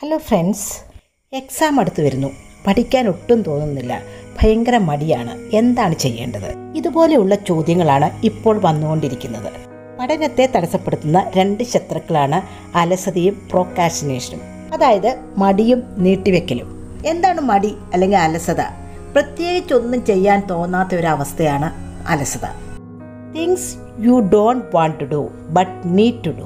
hello friends exam അടുത്ത് വരുന്നു പഠിക്കാൻ ഒട്ടും തോന്നുന്നില്ല ഭയങ്കര മടിയാണ് എന്താണ് ചെയ്യേണ്ടത് ഇതുപോലെയുള്ള ചോദ്യങ്ങളാണ് ഇപ്പോൾ വന്നുകൊണ്ടിരിക്കുന്നത് പഠനത്തെ തടസ്സപ്പെടുത്തുന്ന രണ്ട് ശത്രുക്കളാണ് അലസതയും പ്രോക്കാസിനേഷനും അതായത് മടിയും നീട്ടിവെക്കലും എന്താണ് മടി അല്ലെങ്കിൽ അലസത പ്രത്യേകിച്ചൊന്നും ചെയ്യാൻ തോന്നാത്ത ഒരു അവസ്ഥയാണ് അലസത things you don't want to do but need to do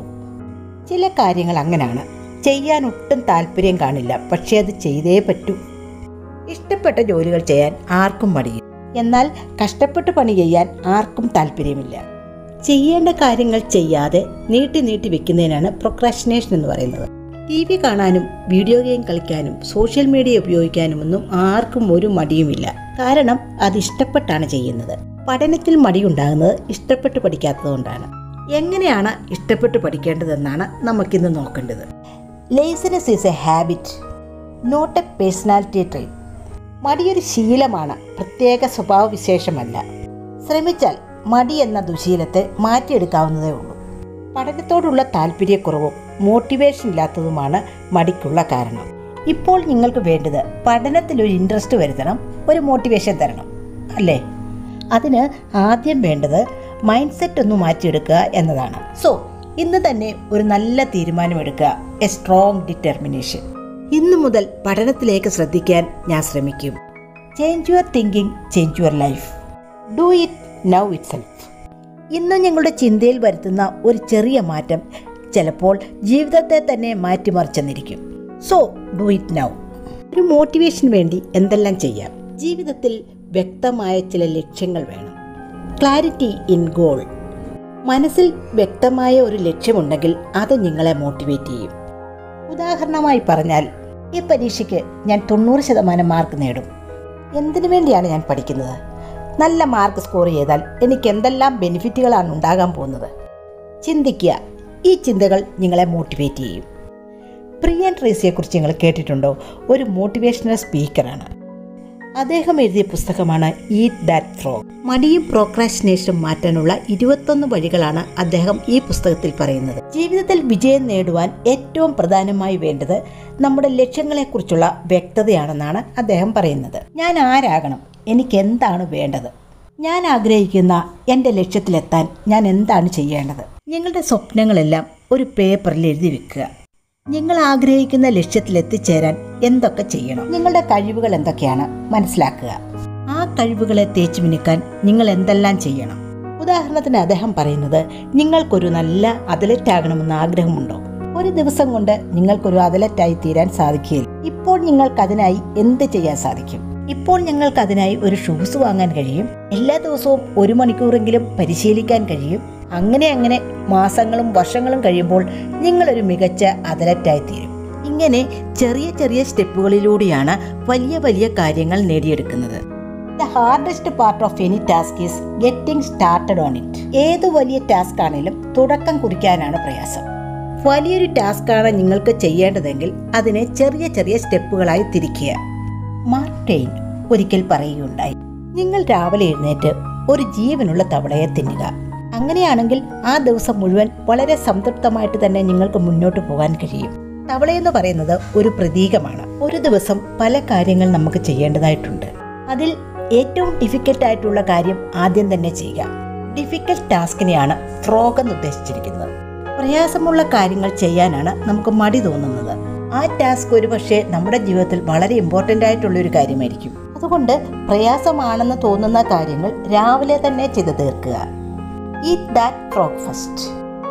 ചില കാര്യങ്ങൾ അങ്ങനെയാണ് ചെയ്യാൻ ഒട്ടും താല്പര്യം കാണില്ല പക്ഷേ അത് ചെയ്തേ പറ്റൂ ഇഷ്ടപ്പെട്ട ജോലികൾ ചെയ്യാൻ ആർക്കും മടിയില്ല എന്നാൽ കഷ്ടപ്പെട്ട് പണി ചെയ്യാൻ ആർക്കും താല്പര്യമില്ല ചെയ്യേണ്ട കാര്യങ്ങൾ ചെയ്യാതെ നീട്ടി നീട്ടി വെക്കുന്നതിനാണ് പ്രൊക്രാസ്റ്റിനേഷൻ എന്ന് പറയുന്നത് ടി വി കാണാനും വീഡിയോ ഗെയിം കളിക്കാനും സോഷ്യൽ മീഡിയ ഉപയോഗിക്കാനും ഒന്നും ആർക്കും ഒരു മടിയുമില്ല കാരണം അത് ഇഷ്ടപ്പെട്ടാണ് ചെയ്യുന്നത് പഠനത്തിൽ മടിയുണ്ടാകുന്നത് ഇഷ്ടപ്പെട്ട് പഠിക്കാത്തതുകൊണ്ടാണ് എങ്ങനെയാണ് ഇഷ്ടപ്പെട്ട് പഠിക്കേണ്ടതെന്നാണ് നമുക്കിന്ന് നോക്കേണ്ടത് laziness is a habit not a personality trait മടിയൊരു ശീലമാണ് പ്രത്യേക സ്വഭാവവിശേഷമല്ല ശ്രമിച്ചാൽ മടി എന്ന ദുശീലത്തെ മാറ്റിയെടുക്കാവുന്നതേ ഉള്ളൂ പഠനത്തോടുള്ള താല്പര്യക്കുറവും മോട്ടിവേഷൻ ഇല്ലാത്തതുമാണ് മടിക്കുള്ള കാരണം ഇപ്പോൾ നിങ്ങൾക്ക് വേണ്ടത് പഠനത്തിൽ ഒരു ഇൻട്രസ്റ്റ് വരുത്തണം ഒരു മോട്ടിവേഷൻ തരണം അല്ലേ അതിന് ആദ്യം വേണ്ടത് മൈൻഡ് സെറ്റ് ഒന്ന് മാറ്റിയെടുക്കുക എന്നതാണ് സോ ഇന്ന് തന്നെ ഒരു നല്ല തീരുമാനമെടുക്കുക എ സ്ട്രോങ് ഡിറ്റർമിനേഷൻ ഇന്നു മുതൽ പഠനത്തിലേക്ക് ശ്രദ്ധിക്കാൻ ഞാൻ ശ്രമിക്കും change your thinking change your life do it now itself ഇന്ന് ഞങ്ങളുടെ ചിന്തയിൽ വരുത്തുന്ന ഒരു ചെറിയ മാറ്റം ചിലപ്പോൾ ജീവിതത്തെ തന്നെ മാറ്റിമറിച്ചെന്നിരിക്കും സോ ഡു ഇറ്റ് നൗ ഒരു മോട്ടിവേഷന് വേണ്ടി എന്തെല്ലാം ചെയ്യാം ജീവിതത്തിൽ വ്യക്തമായ ചില ലക്ഷ്യങ്ങൾ വേണം ക്ലാരിറ്റി ഇൻ ഗോൾ മനസ്സിൽ വ്യക്തമായ ഒരു ലക്ഷ്യമുണ്ടെങ്കിൽ അത് നിങ്ങളെ മോട്ടിവേറ്റ് ചെയ്യും ഉദാഹരണമായി പറഞ്ഞാൽ ഈ പരീക്ഷയ്ക്ക് ഞാൻ തൊണ്ണൂറ് ശതമാനം മാർക്ക് നേടും എന്തിനു വേണ്ടിയാണ് ഞാൻ പഠിക്കുന്നത് നല്ല മാർക്ക് സ്കോർ ചെയ്താൽ എനിക്ക് എന്തെല്ലാം ബെനിഫിറ്റുകളാണ് ഉണ്ടാകാൻ പോകുന്നത് ചിന്തിക്കുക ഈ ചിന്തകൾ നിങ്ങളെ മോട്ടിവേറ്റ് ചെയ്യും പ്രിയൻ ട്രേസിയെക്കുറിച്ച് നിങ്ങൾ കേട്ടിട്ടുണ്ടോ ഒരു മോട്ടിവേഷണൽ സ്പീക്കറാണ് അദ്ദേഹം എഴുതിയ പുസ്തകമാണ് ഈറ്റ് ദാറ്റ് ഫ്രോ മടിയും പ്രോക്രാസ്റ്റിനേഷനും മാറ്റാനുള്ള ഇരുപത്തൊന്ന് വഴികളാണ് അദ്ദേഹം ഈ പുസ്തകത്തിൽ പറയുന്നത് ജീവിതത്തിൽ വിജയം നേടുവാൻ ഏറ്റവും പ്രധാനമായി വേണ്ടത് നമ്മുടെ ലക്ഷ്യങ്ങളെക്കുറിച്ചുള്ള വ്യക്തതയാണെന്നാണ് അദ്ദേഹം പറയുന്നത് ഞാൻ ആരാകണം എനിക്ക് എന്താണ് വേണ്ടത് ഞാൻ ആഗ്രഹിക്കുന്ന എൻ്റെ ലക്ഷ്യത്തിലെത്താൻ ഞാൻ എന്താണ് ചെയ്യേണ്ടത് നിങ്ങളുടെ സ്വപ്നങ്ങളെല്ലാം ഒരു പേപ്പറിൽ എഴുതി വെക്കുക നിങ്ങൾ ആഗ്രഹിക്കുന്ന ലക്ഷ്യത്തിൽ എത്തിച്ചേരാൻ എന്തൊക്കെ ചെയ്യണം നിങ്ങളുടെ കഴിവുകൾ എന്തൊക്കെയാണ് മനസ്സിലാക്കുക ആ കഴിവുകളെ തേച്ചു മിനുക്കാൻ നിങ്ങൾ എന്തെല്ലാം ചെയ്യണം ഉദാഹരണത്തിന് അദ്ദേഹം പറയുന്നത് നിങ്ങൾക്കൊരു നല്ല അത്ലറ്റ് ആകണമെന്ന് ആഗ്രഹമുണ്ടോ ഒരു ദിവസം കൊണ്ട് നിങ്ങൾക്കൊരു അത്ലറ്റായി തീരാൻ സാധിക്കുകയില്ല ഇപ്പോൾ നിങ്ങൾക്ക് അതിനായി എന്ത് ചെയ്യാൻ സാധിക്കും ഇപ്പോൾ ഞങ്ങൾക്ക് അതിനായി ഒരു ഷൂസ് വാങ്ങാൻ കഴിയും എല്ലാ ദിവസവും ഒരു മണിക്കൂറെങ്കിലും പരിശീലിക്കാൻ കഴിയും അങ്ങനെ അങ്ങനെ മാസങ്ങളും വർഷങ്ങളും കഴിയുമ്പോൾ നിങ്ങളൊരു മികച്ച അത്ലറ്റായി തീരും ഇങ്ങനെ ചെറിയ ചെറിയ സ്റ്റെപ്പുകളിലൂടെയാണ് വലിയ വലിയ കാര്യങ്ങൾ നേടിയെടുക്കുന്നത് the hardest part of any task is getting started on it ഏത് വലിയ ടാസ്ക് ആണെങ്കിലും തുടക്കം കുറിക്കാനാണ് പ്രയാസം വലിയൊരു ടാസ്ക്കാണ് നിങ്ങൾക്ക് ചെയ്യേണ്ടതെങ്കിൽ അതിനെ ചെറിയ ചെറിയ സ്റ്റെപ്പുകളായി തിരിക്കുക മാർക്ക് ട്വെയിൻ ഒരിക്കൽ പറയുകയുണ്ടായി നിങ്ങൾ രാവിലെ എഴുന്നേറ്റ് ഒരു ജീവനുള്ള തവളയെ തിന്നുക അങ്ങനെയാണെങ്കിൽ ആ ദിവസം മുഴുവൻ വളരെ സംതൃപ്തമായിട്ട് തന്നെ നിങ്ങൾക്ക് മുന്നോട്ട് പോകാൻ കഴിയും തവളയെന്ന് പറയുന്നത് ഒരു പ്രതീകമാണ് ഒരു ദിവസം പല കാര്യങ്ങൾ നമുക്ക് ചെയ്യേണ്ടതായിട്ടുണ്ട് അതിൽ ഏറ്റവും ഡിഫിക്കൽട്ട് ആയിട്ടുള്ള കാര്യം ആദ്യം തന്നെ ചെയ്യുക ഡിഫിക്കൽട്ട് ടാസ്കിനെയാണ് ഫ്രോഗ് എന്ന് ഉദ്ദേശിച്ചിരിക്കുന്നത് പ്രയാസമുള്ള കാര്യങ്ങൾ ചെയ്യാനാണ് നമുക്ക് മടി തോന്നുന്നത് ആ ടാസ്ക് ഒരുപക്ഷെ നമ്മുടെ ജീവിതത്തിൽ വളരെ ഇമ്പോർട്ടൻ്റ് ആയിട്ടുള്ള ഒരു കാര്യമായിരിക്കും അതുകൊണ്ട് പ്രയാസമാണെന്ന് തോന്നുന്ന കാര്യങ്ങൾ രാവിലെ തന്നെ ചെയ്തു തീർക്കുക ഈറ്റ് ദാറ്റ് ഫ്രോഗ് ഫസ്റ്റ്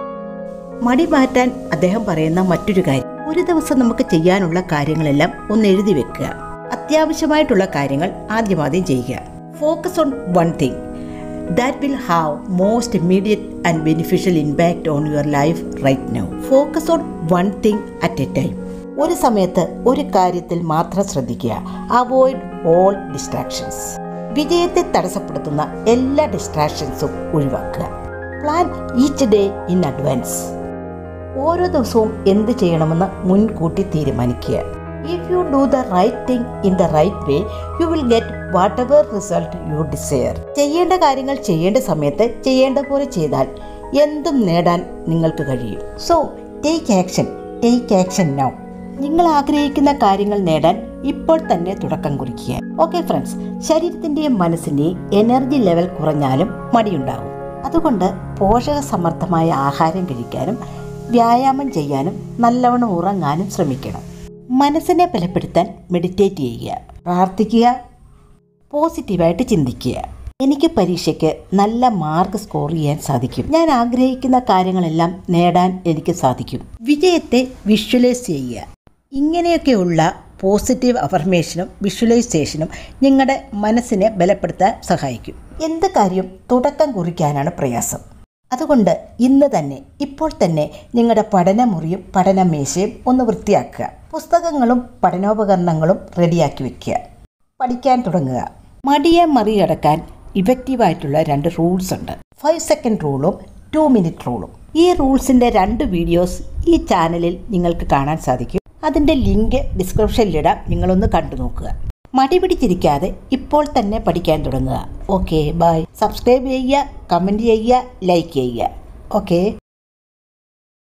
മടി മാറ്റാൻ അദ്ദേഹം പറയുന്ന മറ്റൊരു കാര്യം ഒരു ദിവസം നമുക്ക് ചെയ്യാനുള്ള കാര്യങ്ങളെല്ലാം ഒന്ന് എഴുതി വെക്കുക അത്യാവശ്യമായിട്ടുള്ള കാര്യങ്ങൾ ആദ്യം ആദ്യം ചെയ്യുക focus on one thing that will have most immediate and beneficial impact on your life right now focus on one thing at a time ഒരു സമയത്ത് ഒരു കാര്യത്തിൽ മാത്രം ശ്രദ്ധിക്കുക അവോയ്ഡ് ഓൾ ഡിസ്ട്രാക്ഷൻസ് വിജയത്തെ തടസ്സപ്പെടുത്തുന്ന എല്ലാ ഡിസ്ട്രാക്ഷൻസും ഒഴിവാക്കുക plan each day in advance ഓരോ ദിവസവും എന്ത് ചെയ്യണമെന്ന് മുൻകൂട്ടി തീരുമാനിക്കുക if you do the right thing in the right way you will get whatever result you desire ചെയ്യേണ്ട കാര്യങ്ങൾ ചെയ്യേണ്ട സമയത്ത് ചെയ്യേണ്ട പോലെ ചെയ്താൽ എന്തും നേടാൻ നിങ്ങൾക്ക് കഴിയും so take action take action now നിങ്ങൾ ആഗ്രഹിക്കുന്ന കാര്യങ്ങൾ നേടാൻ ഇപ്പോൾ തന്നെ തുടക്കം കുറിക്കുക ഓക്കെ ഫ്രണ്ട്സ് ശരീരത്തിന്റെയും മനസ്സിന്റെയും എനർജി ലെവൽ കുറഞ്ഞാലും മടിയുണ്ടാകും അതുകൊണ്ട് പോഷക സമർത്ഥമായ ആഹാരം കഴിക്കാനും വ്യായാമം ചെയ്യാനും നല്ലവണ്ണം ഉറങ്ങാനും ശ്രമിക്കണം മനസ്സിനെ ബലപ്പെടുത്താൻ മെഡിറ്റേറ്റ് ചെയ്യുക പ്രാർത്ഥിക്കുക പോസിറ്റീവായിട്ട് ചിന്തിക്കുക എനിക്ക് പരീക്ഷയ്ക്ക് നല്ല മാർക്ക് സ്കോർ ചെയ്യാൻ സാധിക്കും ഞാൻ ആഗ്രഹിക്കുന്ന കാര്യങ്ങളെല്ലാം നേടാൻ എനിക്ക് സാധിക്കും വിജയത്തെ വിഷ്വലൈസ് ചെയ്യുക ഇങ്ങനെയൊക്കെയുള്ള പോസിറ്റീവ് അഫർമേഷനും വിഷ്വലൈസേഷനും നിങ്ങളുടെ മനസ്സിനെ ബലപ്പെടുത്താൻ സഹായിക്കും എന്ത് കാര്യം തുടക്കം കുറിക്കാനാണ് പ്രയാസം അതുകൊണ്ട് ഇന്ന് തന്നെ ഇപ്പോൾ തന്നെ നിങ്ങളുടെ പഠനമുറിയും പഠനമേശയും ഒന്ന് വൃത്തിയാക്കുക പുസ്തകങ്ങളും പഠനോപകരണങ്ങളും റെഡിയാക്കി വെക്കുക പഠിക്കാൻ തുടങ്ങുക മടിയെ മറികടക്കാൻ ഇഫക്റ്റീവായിട്ടുള്ള രണ്ട് റൂൾസ് ഉണ്ട് ഫൈവ് സെക്കൻഡ് റൂളും ടു മിനിറ്റ് റൂളും ഈ റൂൾസിൻ്റെ രണ്ട് വീഡിയോസ് ഈ ചാനലിൽ നിങ്ങൾക്ക് കാണാൻ സാധിക്കും അതിൻ്റെ ലിങ്ക് ഡിസ്ക്രിപ്ഷനിലിടാം നിങ്ങളൊന്ന് കണ്ടു നോക്കുക മടി പിടിച്ചിരിക്കാതെ ഇപ്പോൾ തന്നെ പഠിക്കാൻ തുടങ്ങുക ഓക്കെ ബൈ സബ്സ്ക്രൈബ് ചെയ്യുക കമൻറ്റ് ചെയ്യുക ലൈക്ക് ചെയ്യുക ഓക്കെ